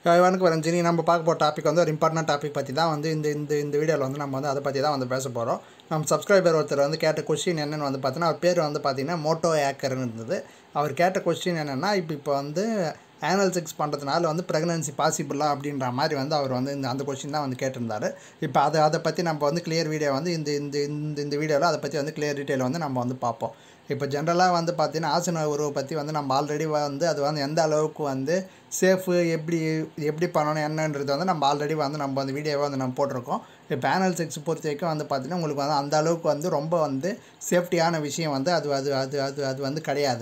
வணக்கம் ரஞ்சினி நம்ம பார்க்க போகிற டாபிக் வந்து ஒரு இம்பார்ட்டன்ட் டாபிக் பற்றி தான் வந்து இந்த இந்த இந்த வீடியோவில் வந்து நம்ம வந்து அதை பற்றி தான் வந்து பேச போகிறோம் நம்ம சப்ஸ்கிரைபர் ஒருத்தர் வந்து கேட்ட கொஸ்டின் என்னென்னு வந்து பார்த்தீங்கன்னா அவர் பேர் வந்து பார்த்தீங்கன்னா மோட்டோ ஏக்கர்னு இருந்தது அவர் கேட்ட கொஸ்டின் என்னென்னா இப்போ இப்போ வந்து ஆனல் செக்ஸ் பண்ணுறதுனால வந்து ப்ரெக்னன்சி பாசிபிளா அப்படின்ற மாதிரி வந்து அவர் வந்து இந்த அந்த கொஸ்டின் தான் வந்து கேட்டிருந்தார் இப்போ அதை அதை பற்றி நம்ம வந்து கிளியர் வீடியோ வந்து இந்த இந்த இந்த இந்த வீடியோவில் அதை பற்றி வந்து கிளியர் டீட்டெயில் வந்து நம்ம வந்து பார்ப்போம் இப்போ ஜென்ரலாக வந்து பார்த்தீங்கன்னா ஆசன உறவை பற்றி வந்து நம்ம ஆல்ரெடி வந்து அது வந்து எந்த அளவுக்கு வந்து சேஃபு எப்படி எப்படி பண்ணணும் என்னன்றது வந்து நம்ம ஆல்ரெடி வந்து நம்ம அந்த வீடியோவை வந்து நம்ம போட்டிருக்கோம் இப்போ பேனல் செக்ஸ் பொறுத்த வரைக்கும் வந்து பார்த்திங்கன்னா உங்களுக்கு வந்து அந்த அளவுக்கு வந்து ரொம்ப வந்து சேஃப்டியான விஷயம் வந்து அது அது அது அது அது வந்து கிடையாது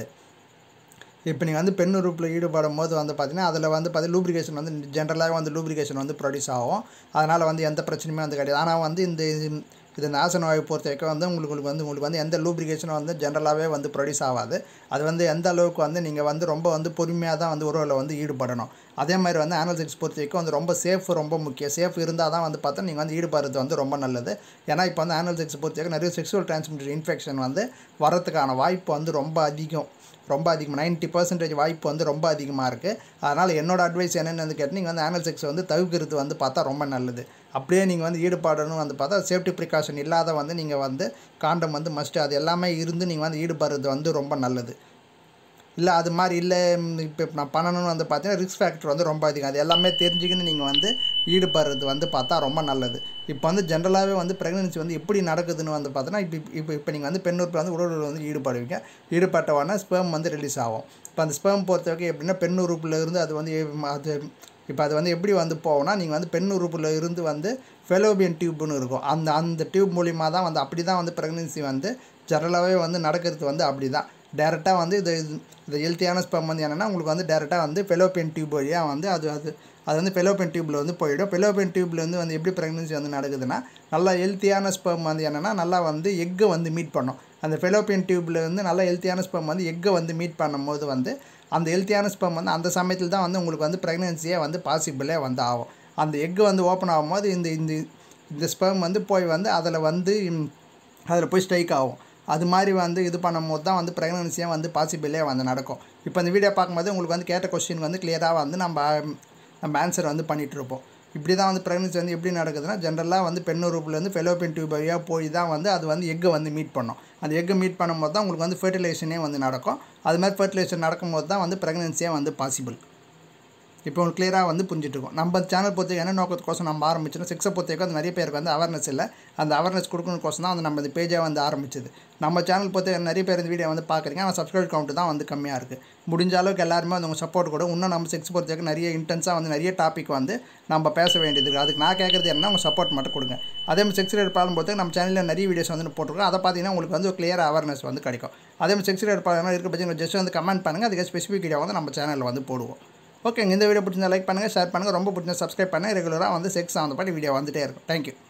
இப்போ நீங்கள் வந்து பெண் உறுப்பில் ஈடுபடும் போது வந்து பார்த்தீங்கன்னா அதில் வந்து பார்த்து லூப்ரிகேஷன் வந்து ஜென்ரலாக வந்து லூப்ரிகேஷன் வந்து ப்ரொடியூஸ் ஆகும் அதனால் வந்து எந்த பிரச்சனையுமே வந்து கிடையாது ஆனால் வந்து இந்த இது இந்த ஆசன வாயு பொறுத்த வரைக்கும் வந்து உங்களுக்கு உங்களுக்கு வந்து உங்களுக்கு வந்து எந்த லூப்ரிகேஷனும் வந்து ஜென்ரலாகவே வந்து ப்ரொடியூஸ் ஆகாது அது வந்து எந்த அளவுக்கு வந்து நீங்கள் வந்து ரொம்ப வந்து பொறுமையாக தான் வந்து உறவில் வந்து ஈடுபடணும் அதே மாதிரி வந்து ஆனல் செக்ஸ் பொறுத்த வரைக்கும் வந்து ரொம்ப சேஃப் ரொம்ப முக்கியம் சேஃப் இருந்தால் தான் வந்து பார்த்தா நீங்கள் வந்து ஈடுபடுறது வந்து ரொம்ப நல்லது ஏன்னா இப்போ வந்து ஆனல் செக்ஸ் பொறுத்த வரைக்கும் நிறைய செக்ஸுவல் டிரான்ஸ்மிட்டட் இன்ஃபெக்ஷன் வந்து வரதுக்கான வாய்ப்பு வந்து ரொம்ப அதிகம் ரொம்ப அதிகம் நைன்ட்டி பர்சன்டேஜ் வாய்ப்பு வந்து ரொம்ப அதிகமாக இருக்குது அதனால் என்னோட அட்வைஸ் என்னென்னு வந்து கேட்டு நீங்கள் வந்து ஆனல் செக்ஸ் வந்து தவிர்க்கிறது வந்து பார்த்தா ரொம்ப நல்லது அப்படியே நீங்கள் வந்து ஈடுபாடணும் வந்து பார்த்தா சேஃப்டி ப்ரிகாஷன் இல்லாத வந்து நீங்கள் வந்து காண்டம் வந்து மஸ்ட்டு அது எல்லாமே இருந்து நீங்கள் வந்து ஈடுபடுறது வந்து ரொம்ப நல்லது இல்லை அது மாதிரி இல்லை இப்போ நான் பண்ணணும்னு வந்து பார்த்தீங்கன்னா ரிஸ்க் ஃபேக்டர் வந்து ரொம்ப அதிகம் அது எல்லாமே தெரிஞ்சுக்கின்னு நீங்கள் வந்து ஈடுபடுறது வந்து பார்த்தா ரொம்ப நல்லது இப்போ வந்து ஜென்ரலாகவே வந்து ப்ரெக்னன்சி வந்து எப்படி நடக்குதுன்னு வந்து பார்த்தோன்னா இப்போ இப்போ இப்போ நீங்கள் வந்து பெண் உறுப்பில் வந்து உடல் வந்து ஈடுபடுவீங்க ஈடுபட்ட உடனே ஸ்பேம் வந்து ரிலீஸ் ஆகும் இப்போ அந்த ஸ்பேம் பொறுத்த வரைக்கும் எப்படின்னா பெண் உறுப்பில் இருந்து அது வந்து அது இப்போ அது வந்து எப்படி வந்து போகும்னா நீங்கள் வந்து பெண் உறுப்பில் இருந்து வந்து ஃபெலோபியன் டியூப்னு இருக்கும் அந்த அந்த டியூப் மூலிமா தான் வந்து அப்படி தான் வந்து ப்ரெக்னன்சி வந்து ஜெனரலாகவே வந்து நடக்கிறது வந்து அப்படி தான் டேரெக்டாக வந்து இது இது ஹெல்த்தியான ஸ்பம் வந்து என்னென்னா உங்களுக்கு வந்து டேரெக்டாக வந்து ஃபெலோபியன் டியூப் வழியாக வந்து அது அது அது வந்து ஃபெலோபியன் டியூப்பில் வந்து போயிடும் ஃபெலோபியன் டியூப்பில் வந்து வந்து எப்படி ப்ரெக்னன்சி வந்து நடக்குதுன்னா நல்லா ஹெல்த்தியான ஸ்பம் வந்து என்னென்னா நல்லா வந்து எக்கை வந்து மீட் பண்ணும் அந்த ஃபெலோபியன் டியூப்பில் வந்து நல்லா ஹெல்த்தியான ஸ்பம் வந்து எக்கை வந்து மீட் பண்ணும்போது வந்து அந்த ஹெல்த்தியான ஸ்பம் வந்து அந்த சமயத்தில் தான் வந்து உங்களுக்கு வந்து ப்ரெக்னன்சியே வந்து பாசிபிளே வந்து ஆகும் அந்த எக்கு வந்து ஓப்பன் ஆகும்போது இந்த இந்த இந்த ஸ்பெர்ம் வந்து போய் வந்து அதில் வந்து அதில் போய் ஸ்ட்ரைக் ஆகும் அது மாதிரி வந்து இது பண்ணும்போது தான் வந்து ப்ரெக்னன்சியாக வந்து பாசிபிளே வந்து நடக்கும் இப்போ இந்த வீடியோ பார்க்கும்போது உங்களுக்கு வந்து கேட்ட கொஸ்டின் வந்து கிளியராக வந்து நம்ம நம்ம ஆன்சர் வந்து பண்ணிகிட்ருப்போம் இப்படி தான் வந்து ப்ரெக்னன்சி வந்து எப்படி நடக்குதுன்னா ஜென்ரலாக வந்து பெண் உறுப்புலேருந்து ஃபெலோபியன் டியூப் வழியாக போய் தான் வந்து அது வந்து எக்கை வந்து மீட் பண்ணும் அந்த எக்கை மீட் பண்ணும்போது தான் உங்களுக்கு வந்து ஃபெர்டிலைசேஷனே வந்து நடக்கும் அது மாதிரி ஃபெர்டிலைசேஷன் நடக்கும்போது தான் வந்து ப்ரெக்னன்சியே வந்து பாசிபிள் இப்போ உங்களுக்கு கிளியராக வந்து புரிஞ்சிட்ருக்கோம் நம்ம சேனல் பொறுத்த என்ன நோக்கத்துக்கோசம் நம்ம ஆரம்பிச்சோம் செக்ஸை பொறுத்த வரைக்கும் அது நிறைய பேருக்கு வந்து அவேர்னஸ் இல்லை அந்த அவேர்னஸ் கொடுக்கணுக்கோசம் தான் வந்து நம்ம இந்த பேஜாக வந்து ஆரம்பிச்சது நம்ம சேனல் பொறுத்த நிறைய பேர் இந்த வீடியோ வந்து பார்க்குறீங்க ஆனால் சப்ஸ்கிரைப் கவுண்ட் தான் வந்து கம்மியாக இருக்குது முடிஞ்ச அளவுக்கு எல்லாருமே வந்து உங்கள் சப்போர்ட் கூட இன்னும் நம்ம செக்ஸ் பொறுத்த வரைக்கும் நிறைய இன்டென்ஸாக வந்து நிறைய டாபிக் வந்து நம்ம பேச வேண்டியது இருக்குது அதுக்கு நான் கேட்குறது என்ன உங்கள் சப்போர்ட் மட்டும் கொடுங்க அதே மாதிரி செக்ஸ் ரேட் ப்ராப்ளம் பொறுத்த நம்ம சேனலில் நிறைய வீடியோஸ் வந்து போட்டிருக்கோம் அதை பார்த்தீங்கன்னா உங்களுக்கு வந்து கிளியர் அவேர்னஸ் வந்து கிடைக்கும் அதே மாதிரி செக்ஸ் ரேட் ப்ராப்ளம் இருக்க பட்சம் ஜஸ்ட் வந்து கமெண்ட் பண்ணுங்கள் அதுக்கு ஸ்பெசிஃபிக் வீடியோ வந்து நம்ம சேனலில் வந்து போடுவோம் ஓகேங்க இந்த வீடியோ பிடிச்சிருந்தா லைக் பண்ணுங்கள் ஷேர் பண்ணுங்கள் ரொம்ப பிடிச்சா சப்ஸ்கிரைப் பண்ணுங்கள் ரெகுலராக வந்து செக்ஸ் அந்த பாட்டி வீடியோ வந்துகிட்டே இருக்கும் தேங்க்யூ